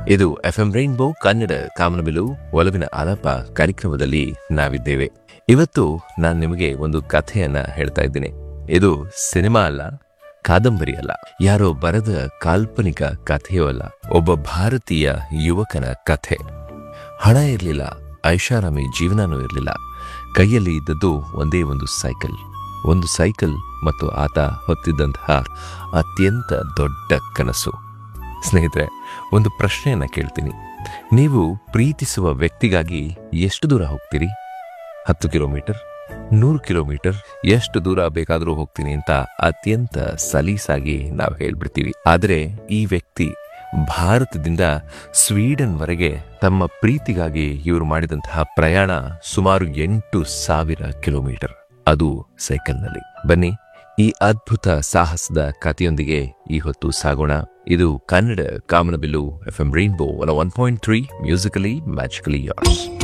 ಇದು F M rainbow Kannada ಕಾಮನಬಿಲು ಒಲವಿನ ಆಲಾಪ ಕಾರ್ಯಕ್ರಮದಲ್ಲಿ ನಾವಿದ್ದೇವೆ ಇವತ್ತು ನಾನು ನಿಮಗೆ ಒಂದು ಕಥೆಯನ್ನ ಹೇಳ್ತಾ ಇದ್ದೀನಿ ಇದು ಸಿನಿಮಾ ಅಲ್ಲ ಕಾದಂಬರಿ ಅಲ್ಲ ಯಾರೋ ಬರೆದ ಕಾಲ್ಪನಿಕ ಕಥೆಯೂ ಅಲ್ಲ ಒಬ್ಬ ಭಾರತೀಯ ಯುವಕನ ಕಥೆ ಹಣ ಇರಲಿಲ್ಲ ಐಷಾರಾಮಿ ಜೀವನನೂ ಇರಲಿಲ್ಲ ಕೈಯಲ್ಲಿ ಇದ್ದದ್ದು ಒಂದೇ ಒಂದು ಸೈಕಲ್ ಒಂದು ಸೈಕಲ್ ಮತ್ತು ಆತ ಹೊತ್ತಿದ್ದಂತಹ ಅತ್ಯಂತ ದೊಡ್ಡ ಕನಸು ಸ್ನೇಹಿತರೆ ಒಂದು ಪ್ರಶ್ನೆಯನ್ನ ಕೇಳ್ತೀನಿ ನೀವು ಪ್ರೀತಿಸುವ ವ್ಯಕ್ತಿಗಾಗಿ ಎಷ್ಟು ದೂರ ಹೋಗ್ತೀರಿ ಹತ್ತು ಕಿಲೋಮೀಟರ್ ನೂರು ಕಿಲೋಮೀಟರ್ ಎಷ್ಟು ದೂರ ಬೇಕಾದರೂ ಹೋಗ್ತೀನಿ ಅಂತ ಅತ್ಯಂತ ಸಲೀಸಾಗಿ ನಾವು ಹೇಳ್ಬಿಡ್ತೀವಿ ಆದರೆ ಈ ವ್ಯಕ್ತಿ ಭಾರತದಿಂದ ಸ್ವೀಡನ್ವರೆಗೆ ತಮ್ಮ ಪ್ರೀತಿಗಾಗಿ ಇವರು ಮಾಡಿದಂತಹ ಪ್ರಯಾಣ ಸುಮಾರು ಎಂಟು ಸಾವಿರ ಕಿಲೋಮೀಟರ್ ಅದು ಸೈಕಲ್ನಲ್ಲಿ ಬನ್ನಿ ಈ ಅದ್ಭುತ ಸಾಹಸದ ಕಥೆಯೊಂದಿಗೆ ಈ ಹೊತ್ತು ಸಾಗೋಣ ಇದು ಕನ್ನಡ ಕಾಮನಬಿಲ್ಲು F M rainbow one one point three musically magically ಯಾರ್ಸ್